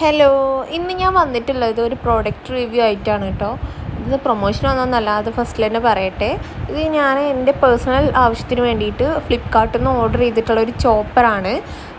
hello ഇന്ന് ഞാൻ വന്നിട്ടുള്ളത് ഒരു പ്രോഡക്റ്റ് റിവ്യൂ ആയിട്ടാണ് കേട്ടോ ഇത് പ്രൊമോഷൻ ഒന്നൊന്നല്ല അത് ഫസ്റ്റിൽ തന്നെ പറയട്ടെ ഇത് ഞാൻ എൻ്റെ പേഴ്സണൽ ആവശ്യത്തിന് വേണ്ടിയിട്ട് ഫ്ലിപ്കാർട്ടിൽ നിന്ന് ഓർഡർ ചെയ്തിട്ടുള്ള ഒരു ചോപ്പറാണ്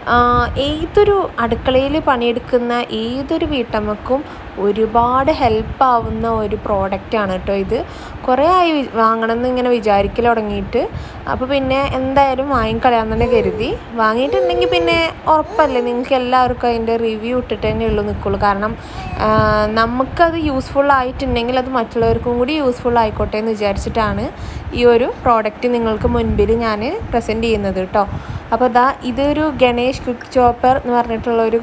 ഏതൊരു അടുക്കളയിൽ പണിയെടുക്കുന്ന ഏതൊരു വീട്ടമ്മക്കും ഒരുപാട് ഹെൽപ്പ് ആവുന്ന ഒരു പ്രോഡക്റ്റാണ് കേട്ടോ ഇത് കുറേ ആയി വി- വാങ്ങണമെന്ന് ഇങ്ങനെ വിചാരിക്കൽ തുടങ്ങിയിട്ട് അപ്പോൾ പിന്നെ എന്തായാലും വാങ്ങിക്കളയാന്ന് തന്നെ കരുതി വാങ്ങിയിട്ടുണ്ടെങ്കിൽ പിന്നെ ഉറപ്പല്ലേ നിങ്ങൾക്ക് എല്ലാവർക്കും അതിൻ്റെ റിവ്യൂ ഇട്ടിട്ട് തന്നെ ഉള്ളൂ നിൽക്കുള്ളൂ കാരണം ആ, നമുക്കത് യൂസ്ഫുൾ ആയിട്ടുണ്ടെങ്കിൽ അത് മറ്റുള്ളവർക്കും കൂടി യൂസ്ഫുൾ ആയിക്കോട്ടെ എന്ന് വിചാരിച്ചിട്ടാണ് ഈ ഒരു പ്രോഡക്റ്റ് നിങ്ങൾക്ക് മുൻപിൽ ഞാൻ പ്രസൻറ്റ് ചെയ്യുന്നത് കേട്ടോ അപ്പോൾ ഇതാ ഇതൊരു ഗണേഷ് ക്വിക്ക് ചോപ്പർ എന്ന് പറഞ്ഞിട്ടുള്ള ഒരു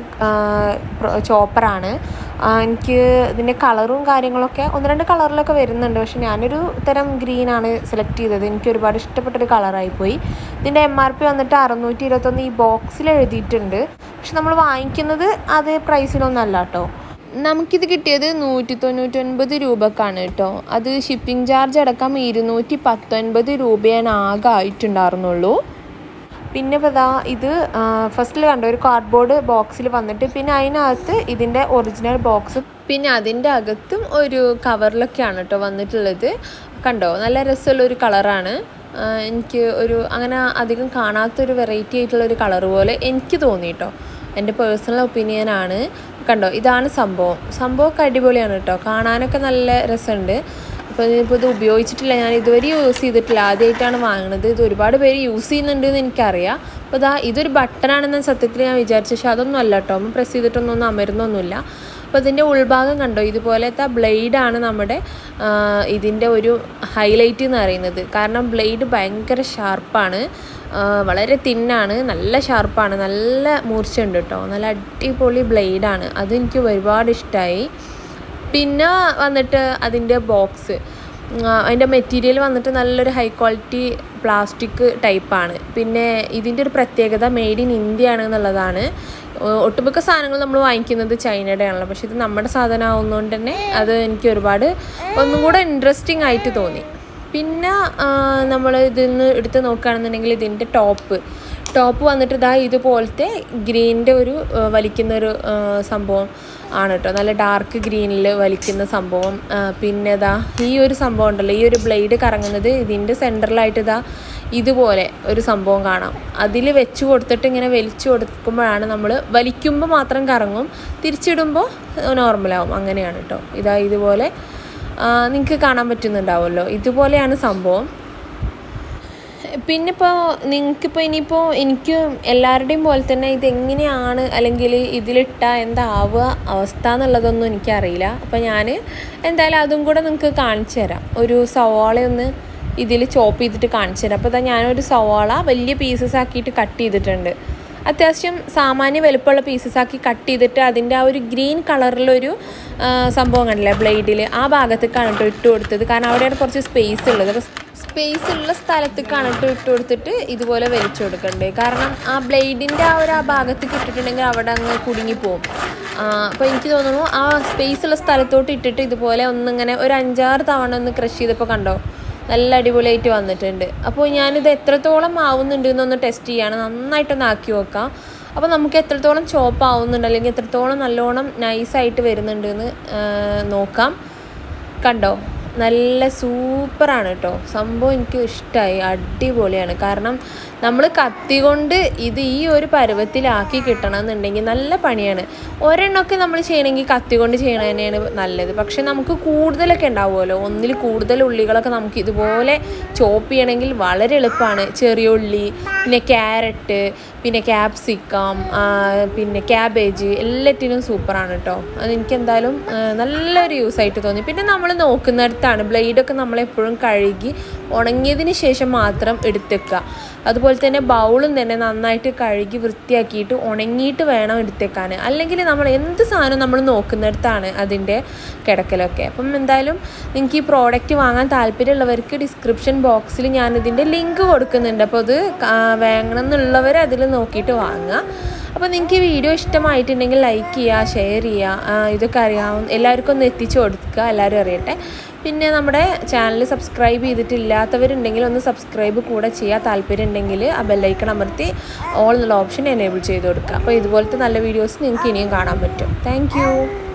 ചോപ്പറാണ് എനിക്ക് ഇതിൻ്റെ കളറും കാര്യങ്ങളൊക്കെ ഒന്ന് രണ്ട് കളറിലൊക്കെ വരുന്നുണ്ട് പക്ഷെ ഞാനൊരു തരം ഗ്രീനാണ് സെലക്ട് ചെയ്തത് എനിക്ക് ഒരുപാട് ഇഷ്ടപ്പെട്ടൊരു കളറായി പോയി ഇതിൻ്റെ എം ആർ പി വന്നിട്ട് അറുന്നൂറ്റി ഇരുപത്തൊന്ന് ഈ ബോക്സിൽ എഴുതിയിട്ടുണ്ട് പക്ഷെ നമ്മൾ വാങ്ങിക്കുന്നത് അതേ പ്രൈസിലൊന്നും അല്ല കേട്ടോ നമുക്കിത് കിട്ടിയത് നൂറ്റി തൊണ്ണൂറ്റൊൻപത് രൂപക്കാണ് കേട്ടോ അത് ഷിപ്പിംഗ് ചാർജ് അടക്കം ഇരുന്നൂറ്റി പത്തൊൻപത് രൂപയാണ് ആകെ ആയിട്ടുണ്ടായിരുന്നുള്ളൂ പിന്നെ ഇപ്പോൾ ഇതാ ഇത് ഫസ്റ്റിൽ കണ്ടോ ഒരു കാർഡ്ബോർഡ് ബോക്സിൽ വന്നിട്ട് പിന്നെ അതിനകത്ത് ഇതിൻ്റെ ഒറിജിനൽ ബോക്സ് പിന്നെ അതിൻ്റെ അകത്തും ഒരു കവറിലൊക്കെയാണ് കേട്ടോ വന്നിട്ടുള്ളത് കണ്ടോ നല്ല രസമുള്ള ഒരു കളറാണ് എനിക്ക് ഒരു അങ്ങനെ അധികം കാണാത്തൊരു വെറൈറ്റി ആയിട്ടുള്ള ഒരു കളർ പോലെ എനിക്ക് തോന്നി കേട്ടോ എൻ്റെ പേഴ്സണൽ ഒപ്പീനിയനാണ് കണ്ടോ ഇതാണ് സംഭവം സംഭവമൊക്കെ അടിപൊളിയാണ് കേട്ടോ കാണാനൊക്കെ നല്ല രസമുണ്ട് അപ്പോൾ ഇതിപ്പോൾ ഇത് ഉപയോഗിച്ചിട്ടില്ല ഞാൻ ഇതുവരെ യൂസ് ചെയ്തിട്ടില്ല ആദ്യമായിട്ടാണ് വാങ്ങുന്നത് ഇത് ഒരുപാട് പേര് യൂസ് ചെയ്യുന്നുണ്ട് എന്ന് എനിക്കറിയാം അപ്പോൾ ഇതാ ഇതൊരു ബട്ടണാണെന്ന് സത്യത്തിൽ ഞാൻ വിചാരിച്ചു പക്ഷേ അതൊന്നും അല്ല കേട്ടോ നമ്മൾ പ്രസ് ചെയ്തിട്ടൊന്നും ഒന്നും അമരുന്നൊന്നുമില്ല അപ്പോൾ ഇതിൻ്റെ ഉൾഭാഗം കണ്ടോ ഇതുപോലത്തെ ബ്ലേഡാണ് നമ്മുടെ ആ, ഇതിൻ്റെ ഒരു ഹൈലൈറ്റ് എന്ന് പറയുന്നത് കാരണം ബ്ലേഡ് ഭയങ്കര ഷാർപ്പാണ് വളരെ തിന്നാണ് നല്ല ഷാർപ്പാണ് നല്ല മൂർച്ചയുണ്ട് കേട്ടോ നല്ല അടിപൊളി ബ്ലേഡാണ് അത് എനിക്ക് ഒരുപാട് ഇഷ്ടമായി പിന്നെ വന്നിട്ട് അതിൻ്റെ ബോക്സ് അതിൻ്റെ മെറ്റീരിയൽ വന്നിട്ട് നല്ലൊരു ഹൈ ക്വാളിറ്റി പ്ലാസ്റ്റിക് ടൈപ്പാണ് പിന്നെ ഇതിൻ്റെ ഒരു പ്രത്യേകത മെയ്ഡ് ഇൻ ഇന്ത്യ ആണ് എന്നുള്ളതാണ് ഒ- ഒട്ടുമിക്ക സാധനങ്ങൾ നമ്മൾ വാങ്ങിക്കുന്നത് ചൈനയുടെ ആണല്ലോ പക്ഷേ ഇത് നമ്മുടെ സാധനം ആവുന്നതുകൊണ്ട് തന്നെ അത് എനിക്ക് ഒരുപാട് ഒന്നും കൂടെ ഇൻട്രസ്റ്റിംഗ് ആയിട്ട് തോന്നി പിന്നെ നമ്മൾ ഇതിന്ന് എടുത്ത് നോക്കുകയാണെന്നുണ്ടെങ്കിൽ ഇതിൻ്റെ ടോപ്പ് ടോപ്പ് വന്നിട്ട് ഇതാ ഇതുപോലത്തെ ഗ്രീനിൻ്റെ ഒരു ആ, വലിക്കുന്ന ഒരു ആ, സംഭവം ആണ് കേട്ടോ നല്ല ഡാർക്ക് ഗ്രീനിൽ വലിക്കുന്ന സംഭവം ആ, പിന്നെ ഇതാ ഈ ഒരു സംഭവം ഉണ്ടല്ലോ ഈ ഒരു ബ്ലേഡ് കറങ്ങുന്നത് ഇതിൻ്റെ സെൻറ്ററിലായിട്ട് ഇതാ ഇതുപോലെ ഒരു സംഭവം കാണാം അതിൽ വെച്ച് കൊടുത്തിട്ട് ഇങ്ങനെ വലിച്ചു കൊടുക്കുമ്പോഴാണ് നമ്മൾ വലിക്കുമ്പോൾ മാത്രം കറങ്ങും തിരിച്ചിടുമ്പോൾ നോർമലാവും അങ്ങനെയാണ് കേട്ടോ ഇതാ ഇതുപോലെ നിങ്ങൾക്ക് കാണാൻ പറ്റുന്നുണ്ടാവുമല്ലോ ഇതുപോലെയാണ് സംഭവം പിന്നെ ഇപ്പോൾ നിങ്ങൾക്കിപ്പോൾ ഇനിയിപ്പോൾ എനിക്ക് എല്ലാവരുടെയും പോലെ തന്നെ ഇതെങ്ങനെയാണ് അല്ലെങ്കിൽ ഇതിലിട്ട എന്താവുക അവസ്ഥ എന്നുള്ളതൊന്നും എനിക്കറിയില്ല അപ്പോൾ ഞാൻ എന്തായാലും അതും കൂടെ നിങ്ങൾക്ക് കാണിച്ചു തരാം ഒരു സവാളയൊന്ന് ഇതിൽ ചോപ്പ് ചെയ്തിട്ട് കാണിച്ചു തരാം അപ്പോൾ ഇതാ ഞാനൊരു സവാള വലിയ പീസസ് ആക്കിയിട്ട് കട്ട് ചെയ്തിട്ടുണ്ട് അത്യാവശ്യം സാമാന്യ വലുപ്പമുള്ള പീസസ് ആക്കി കട്ട് ചെയ്തിട്ട് അതിൻ്റെ ആ ഒരു ഗ്രീൻ കളറിലൊരു ആ, സംഭവം കണ്ടില്ലേ ബ്ലേഡിൽ ആ ഭാഗത്തേക്കാണ് കേട്ടോ ഇട്ട് കൊടുത്തത് കാരണം അവിടെയാണ് കുറച്ച് സ്പേസ് ഉള്ളത് അപ്പോൾ സ്പേസ് ഉള്ള സ്ഥലത്തേക്കാണ് കേട്ടോ ഇട്ട് കൊടുത്തിട്ട് ഇതുപോലെ വലിച്ചു കൊടുക്കേണ്ടത് കാരണം ആ ബ്ലേഡിൻ്റെ ആ ഒരു ആ ഭാഗത്തേക്ക് ഇട്ടിട്ടുണ്ടെങ്കിൽ അവിടെ അങ്ങ് കുടുങ്ങിപ്പോവും അപ്പോൾ എനിക്ക് തോന്നുന്നു ആ സ്പേസ് ഉള്ള സ്ഥലത്തോട്ട് ഇട്ടിട്ട് ഇതുപോലെ ഒന്നിങ്ങനെ ഒരു അഞ്ചാറ് തവണ ഒന്ന് ക്രഷ് ചെയ്തപ്പോൾ കണ്ടോ നല്ല അടിപൊളിയായിട്ട് വന്നിട്ടുണ്ട് അപ്പോൾ ഞാനിത് എത്രത്തോളം ആവുന്നുണ്ട് എന്നൊന്ന് ടെസ്റ്റ് ചെയ്യാണ് നന്നായിട്ടൊന്ന് ആക്കി നോക്കാം അപ്പോൾ നമുക്ക് എത്രത്തോളം ചോപ്പ് ആവുന്നുണ്ട് അല്ലെങ്കിൽ എത്രത്തോളം നല്ലോണം നൈസായിട്ട് വരുന്നുണ്ട് എന്ന് നോക്കാം കണ്ടോ നല്ല സൂപ്പറാണ് കേട്ടോ സംഭവം എനിക്ക് ഇഷ്ടമായി അടിപൊളിയാണ് കാരണം നമ്മൾ കത്തി കൊണ്ട് ഇത് ഈ ഒരു പരുവത്തിലാക്കി കിട്ടണം എന്നുണ്ടെങ്കിൽ നല്ല പണിയാണ് ഒരെണ്ണമൊക്കെ നമ്മൾ ചെയ്യണമെങ്കിൽ കത്തി കൊണ്ട് ചെയ്യണത് തന്നെയാണ് നല്ലത് പക്ഷെ നമുക്ക് കൂടുതലൊക്കെ ഉണ്ടാവുമല്ലോ ഒന്നിൽ കൂടുതൽ ഉള്ളികളൊക്കെ നമുക്ക് ഇതുപോലെ ചോപ്പ് ചെയ്യണമെങ്കിൽ വളരെ എളുപ്പമാണ് ചെറിയ ഉള്ളി പിന്നെ ക്യാരറ്റ് പിന്നെ ക്യാപ്സിക്കം പിന്നെ ക്യാബേജ് എല്ലാറ്റിനും സൂപ്പറാണ് കേട്ടോ അത് എനിക്ക് എന്തായാലും ആ, നല്ലൊരു യൂസ് ആയിട്ട് തോന്നി പിന്നെ നമ്മൾ നോക്കുന്നിടത്താണ് ബ്ലേഡൊക്കെ നമ്മളെപ്പോഴും കഴുകി ഉണങ്ങിയതിന് ശേഷം മാത്രം എടുത്തേക്കുക അതുപോലെ തന്നെ ബൗളും തന്നെ നന്നായിട്ട് കഴുകി വൃത്തിയാക്കിയിട്ട് ഉണങ്ങിയിട്ട് വേണം എടുത്തേക്കാൻ അല്ലെങ്കിൽ നമ്മൾ എന്ത് സാധനം നമ്മൾ നോക്കുന്നിടത്താണ് അതിൻ്റെ കിടക്കലൊക്കെ അപ്പം എന്തായാലും നിങ്ങൾക്ക് ഈ പ്രോഡക്റ്റ് വാങ്ങാൻ താല്പര്യമുള്ളവർക്ക് ഡിസ്ക്രിപ്ഷൻ ബോക്സിൽ ഞാനിതിൻ്റെ ലിങ്ക് കൊടുക്കുന്നുണ്ട് അപ്പോൾ അത് കാ- വേണം എന്നുള്ളവർ അതിൽ നോക്കിയിട്ട് വാങ്ങുക അപ്പോൾ നിങ്ങൾക്ക് ഈ വീഡിയോ ഇഷ്ടമായിട്ടുണ്ടെങ്കിൽ ലൈക്ക് ചെയ്യുക ഷെയർ ചെയ്യുക ആ, ഇതൊക്കെ അറിയാവും എല്ലാവർക്കും ഒന്ന് എത്തിച്ചു കൊടുക്കുക എല്ലാവരും അറിയട്ടെ പിന്നെ നമ്മുടെ ചാനൽ സബ്സ്ക്രൈബ് ചെയ്തിട്ടില്ലാത്തവരുണ്ടെങ്കിൽ ഒന്ന് സബ്സ്ക്രൈബ് കൂടെ ചെയ്യാൻ താല്പര്യം ഉണ്ടെങ്കിൽ ആ ബെല്ലൈക്കൺ അമർത്തി ഓൾ എന്നുള്ള ഓപ്ഷൻ എനേബിൾ ചെയ്ത് കൊടുക്കുക അപ്പോൾ ഇതുപോലത്തെ നല്ല വീഡിയോസ് നിങ്ങൾക്ക് ഇനിയും കാണാൻ പറ്റും താങ്ക്